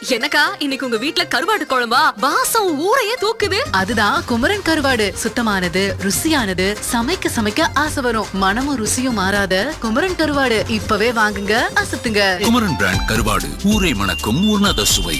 என்னக்கா இன்னைக்கு உங்க வீட்ல கருவாடு குழம்பா வாசம் ஊரையே தூக்குது அதுதான் குமரன் கருவாடு சுத்தமானது ருசியானது சமைக்க சமைக்க ஆசை வரும் மனமும் ருசியும் மாறாத குமரன் கருவாடு இப்பவே வாங்குங்க அசத்துங்க குமரன் பிராண்ட் கருவாடு ஊரை மணக்கும் உன்னத சுவை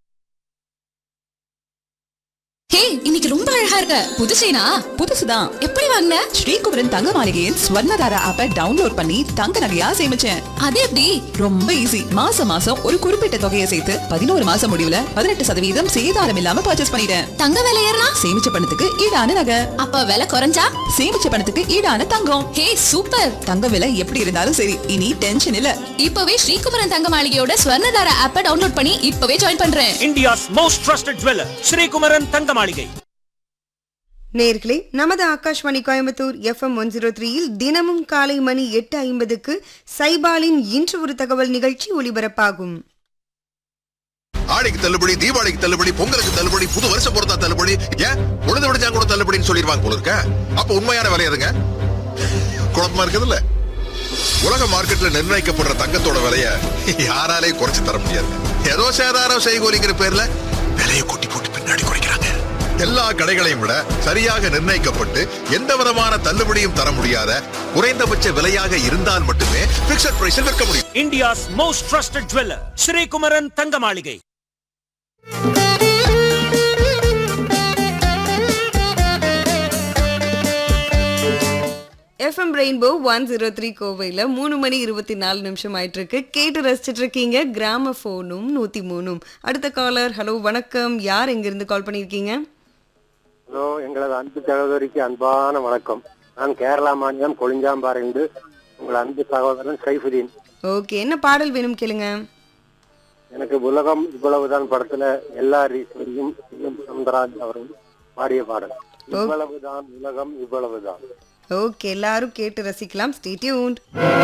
ஹே இன்னைக்கு ரொம்ப அழகா இருக்க புது செயினா புதுசுதான் எப்படி வாங்கின ஸ்ரீகுமரன் தங்க மாளிகையின் ஸ்வர்ணதாரா ஆப்பை டவுன்லோட் பண்ணி தங்க நகையா சேமிச்சேன் அது எப்படி ரொம்ப ஈஸி மாசம் மாசம் ஒரு குறிப்பிட்ட தொகையை சேர்த்து பதினோரு மாசம் முடிவுல பதினெட்டு சதவீதம் சேதாரம் இல்லாம பர்ச்சேஸ் பண்ணிட்டேன் தங்க விலை ஏறினா சேமிச்ச பணத்துக்கு ஈடான நகை அப்ப விலை குறைஞ்சா சேமிச்ச பணத்துக்கு ஈடான தங்கம் ஹே சூப்பர் தங்க விலை எப்படி இருந்தாலும் சரி இனி டென்ஷன் இல்ல இப்பவே ஸ்ரீகுமரன் தங்க மாளிகையோட ஸ்வர்ணதார ஆப்பை டவுன்லோட் பண்ணி இப்பவே ஜாயின் பண்றேன் India's most trusted jeweler, Sri Kumaran Thangamaligai. நேர்களே நமது Akashvani Coimbatore F M one zero த்ரீயில் தினமும் காலை மணி எட்டு ஐம்பதுக்கு சைபாலின் இன்று ஒரு தகவல் நிகழ்ச்சி ஒலிபரப்பாகும் ஆடிக்கு தள்ளுபடி தீபாவளிக்கு தள்ளுபடி பொங்கலுக்கு தள்ளுபடி புது வருஷம் பொறுத்தா தள்ளுபடி ஏன் உழுது விடுச்சா கூட தள்ளுபடின்னு சொல்லிடுவாங்க போல இருக்க அப்ப உண்மையான விலை எதுங்க குழப்பமா இருக்குதுல்ல உலக மார்க்கெட்ல நிர்ணயிக்கப்படுற தங்கத்தோட விலைய யாராலையும் குறைச்சு தர முடியாது ஏதோ சேதாரம் செய்கோலிங்கிற பேர்ல விலையை கூட்டி போட்டு பின்னாடி குறைக்கிறாங்க எல்லா கடைகளையும் விட சரியாக நிர்ணயிக்கப்பட்டு எந்த விதமான தள்ளுபடியும் தர முடியாத குறைந்தபட்ச விலையாக இருந்தால் மட்டுமே பிக்சட் பிரைஸில் விற்க முடியும் India's most trusted jeweler, Sri Kumaran Thangamaligai. F M rainbow one zero three கோவையில் மூணு மணி இருபத்தி நாலு நிமிஷம் ஆயிட்டு இருக்கு கேட்டு ரசிச்சிட்டு இருக்கீங்க கிராம ஃபோனும் நூத்தி மூணும் அடுத்த காலர் ஹலோ வணக்கம் யார் எங்கிருந்து கால் பண்ணியிருக்கீங்க ஹலோ எங்களது அன்பு சகோதரிக்கு அன்பான வணக்கம் நான் கேரளா மாநிலம் கொளிஞ்சாம்பாறைந்து உங்கள் அன்பு சகோதரன் சைஃபுதீன் ஓகே என்ன பாடல் வேணும் கேளுங்க எனக்கு உலகம் இவ்வளவுதான் படத்துல எல்லா ஈஸ்வரியும் எம். சவுந்தரராஜ் அவர்கள் பாடிய பாடல் இவ்வளவுதான் உலகம் இவ்வளவுதான் ஓகே எல்லாரும் கேட்டு ரசிக்கலாம் ஸ்டே டியூன்ட்